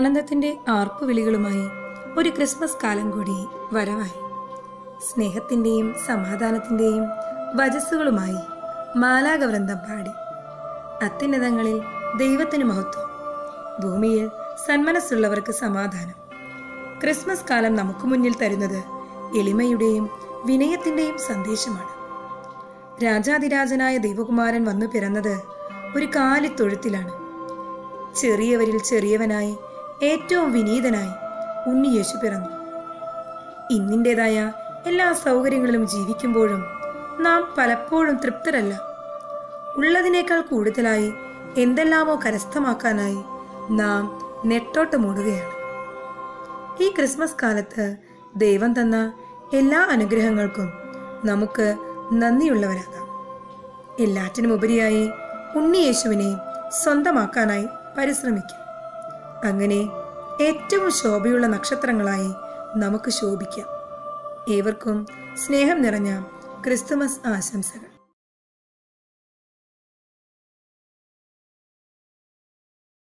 ആനന്ദത്തിന്റെ ആർപ്പുവിളികളുമായി ഒരു ക്രിസ്മസ് കാലം കൂടി വരവായി സ്നേഹത്തിന്റെയും സമാധാനത്തിന്റെയും വചസ്സുകളുമായി മാലാകവൃന്ദം പാടി അത്യുന്നതങ്ങളിൽ ദൈവത്തിന് മഹത്വം ഭൂമിയിൽ സന്മനസ്സുള്ളവർക്ക് സമാധാനം ക്രിസ്മസ് കാലം നമുക്ക് മുന്നിൽ തരുന്നത് എളിമയുടെയും വിനയത്തിന്റെയും സന്ദേശമാണ് രാജാതിരാജനായ ദൈവകുമാരൻ വന്നു പിറന്നത് ഒരു കാലിത്തൊഴുത്തിലാണ് ചെറിയവരിൽ ചെറിയവനായി ഏറ്റവും വിനീതനായി ഉണ്ണി യേശു പിറന്നു ഇന്നിൻ്റെതായ എല്ലാ സൗകര്യങ്ങളിലും ജീവിക്കുമ്പോഴും നാം പലപ്പോഴും തൃപ്തരല്ല ഉള്ളതിനേക്കാൾ കൂടുതലായി എന്തെല്ലാമോ കരസ്ഥമാക്കാനായി നാം നെട്ടോട്ടമോടുകയാണ് ഈ ക്രിസ്മസ് കാലത്ത് ദൈവം തന്ന എല്ലാ അനുഗ്രഹങ്ങൾക്കും നമുക്ക് നന്ദിയുള്ളവരാകാം എല്ലാറ്റിനും ഉപരിയായി ഉണ്ണിയേശുവിനെ സ്വന്തമാക്കാനായി പരിശ്രമിക്കാം അങ്ങനെ ഏറ്റവും ശോഭയുള്ള നക്ഷത്രങ്ങളായി നമുക്ക് ശോഭിക്കാം ഏവർക്കും സ്നേഹം നിറഞ്ഞ ക്രിസ്തുമസ് ആശംസകൾ